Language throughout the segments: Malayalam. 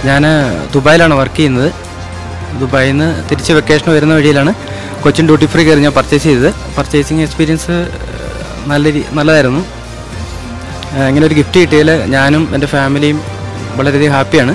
ഞാൻ ദുബായിലാണ് വർക്ക് ചെയ്യുന്നത് ദുബായിൽ നിന്ന് തിരിച്ച് വെക്കേഷൻ വരുന്ന വഴിയിലാണ് കൊച്ചിൻ ഡ്യൂട്ടി ഫ്രീ കയറി ഞാൻ പർച്ചേസ് ചെയ്തത് പർച്ചേസിങ് എക്സ്പീരിയൻസ് നല്ല രീ നല്ലതായിരുന്നു ആ, ഇങ്ങനെ ഒരു ഗിഫ്റ്റ് കിട്ടിയതിൽ ഞാനും എൻ്റെ ഫാമിലിയും വളരെയധികം ഹാപ്പിയാണ്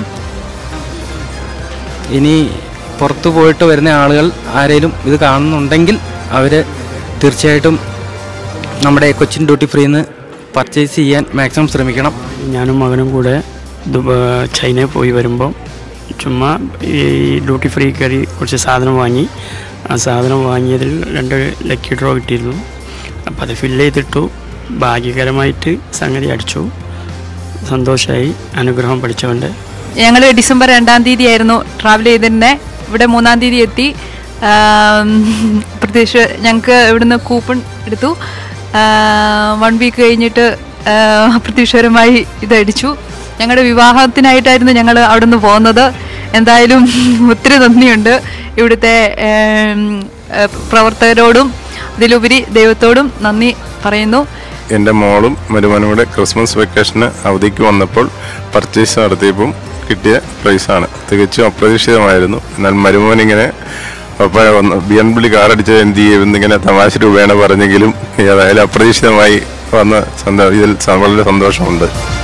ഇനി പുറത്ത് പോയിട്ട് വരുന്ന ആളുകൾ ആരെങ്കിലും ഇത് കാണുന്നുണ്ടെങ്കിൽ അവർ തീർച്ചയായിട്ടും നമ്മുടെ കൊച്ചിൻ ഡ്യൂട്ടി ഫ്രീന്ന് പർച്ചേസ് ചെയ്യാൻ മാക്സിമം ശ്രമിക്കണം ഞാനും മകനും കൂടെ ദുബ- ചൈനയിൽ പോയി വരുമ്പോൾ ചുമ്മാ ഈ ഡ്യൂട്ടി ഫ്രീ കയറി കുറച്ച് സാധനം വാങ്ങി ആ സാധനം വാങ്ങിയതിൽ രണ്ട് ലക്കി ഡ്രോ കിട്ടിയിരുന്നു അപ്പോൾ അത് ഫില്ല് ചെയ്തിട്ടു ഭാഗ്യകരമായിട്ട് സംഗതി അടിച്ചു സന്തോഷമായി അനുഗ്രഹം പഠിച്ചുകൊണ്ട് ഞങ്ങൾ ഡിസംബർ രണ്ടാം തീയതി ആയിരുന്നു ട്രാവൽ ചെയ്തിരുന്നത് ഇവിടെ മൂന്നാം തീയതി എത്തി ആം, പ്രതീക്ഷ ഞങ്ങൾക്ക് ഇവിടുന്ന് കൂപ്പൺ എടുത്തു വൺ വീക്ക് കഴിഞ്ഞിട്ട് ആ, അപ്രതീക്ഷിതപരമായി ഇതടിച്ചു ഞങ്ങളുടെ വിവാഹത്തിനായിട്ടായിരുന്നു ഞങ്ങൾ അവിടുന്ന് പോകുന്നത് എന്തായാലും ഒത്തിരി നന്ദിയുണ്ട് ഇവിടുത്തെ ഏം, ഏ, പ്രവർത്തകരോടും അതിലുപരി ദൈവത്തോടും നന്ദി പറയുന്നു എൻ്റെ മോളും മരുമനും കൂടെ ക്രിസ്മസ് വെക്കേഷന് അവധിക്ക് വന്നപ്പോൾ പർച്ചേസ് നടത്തിയപ്പം കിട്ടിയ പ്രൈസാണ് തികച്ചും അപ്രതീക്ഷിതമായിരുന്നു എന്നാൽ മരുമോൻ ഇങ്ങനെ പപ്പ വന്ന് ബി എൻ ബിളി കാറടിച്ചത് എന്ത് ചെയ്യും എന്നിങ്ങനെ തമാശ രൂപേണ പറഞ്ഞെങ്കിലും ഏതായാലും അപ്രതീക്ഷിതമായി വന്ന സന്തോ ഇതിൽ വളരെ സന്തോഷമുണ്ട്